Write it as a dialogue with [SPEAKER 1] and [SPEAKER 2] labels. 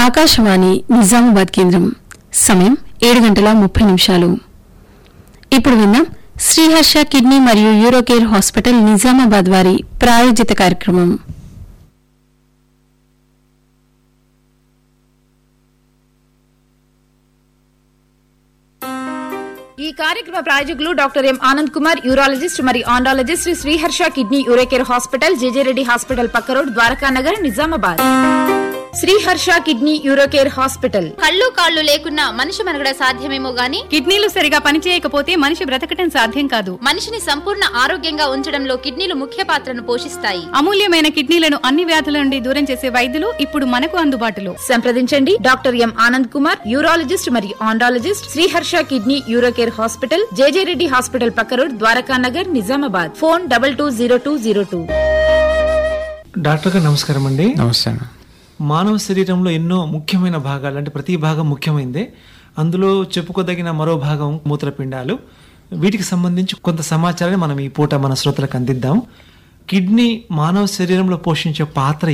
[SPEAKER 1] ఆకాశవాణి నిజామాబాద్ కేంద్రం సమయం ఏడు గంటల ముప్పై నిమిషాలు ఇప్పుడు విన్నాం శ్రీహర్ష కిడ్నీ మరియు యూరోకేర్ హాస్పిటల్ నిజామాబాద్ వారి ప్రాయోజిత కార్యక్రమం
[SPEAKER 2] ఈ కార్యక్రమ ప్రాయోజకులు doctor M Anand Kumar urologist మరియు andrologist Sriharsha kidney Urocare hospital JJ Reddy hospital పక్క road Dwaraka Nagar Nizamabad Sriharsha kidney Urocare hospital
[SPEAKER 3] కళ్ళు కాళ్ళు లేకున్నా మనిషి మనగడ సాధ్యమేమో గాని
[SPEAKER 4] కిడ్నీలు సరిగా పనిచేయకపోతే మనిషి బ్రతకటం సాధ్యం కాదు
[SPEAKER 3] మనిషిని సంపూర్ణ ఆరోగ్యంగా ఉంచడంలో కిడ్నీలు ముఖ్య పాత్రను పోషిస్తాయి
[SPEAKER 4] అమూల్యమైన కిడ్నీలను అన్ని వ్యాధుల నుండి దూరం చేసే వైద్యులు ఇప్పుడు మనకు అందుబాటులో
[SPEAKER 2] సంప్రదించండి doctor M Anand Kumar urologist మరియు andrologist Sriharsha kidney Urocare hospital JJ Reddy hospital పక్క road Dwaraka Nagar Nizamabad phone double two zero two zero two
[SPEAKER 5] doctor garu నమస్కారం అండి
[SPEAKER 6] నమస్తే అన్న
[SPEAKER 5] మానవ శరీరంలో ఎన్నో ముఖ్యమైన భాగాలు అంటే ప్రతి భాగం ముఖ్యమైనదే అందులో చెప్పుకోదగిన మరో భాగం మూత్రపిండాలు వీటికి సంబంధించి కొంత సమాచారాన్ని మనం ఈ పూట మన శ్రోతలకు అందిద్దాం కిడ్నీ మానవ శరీరంలో పోషించే పాత్ర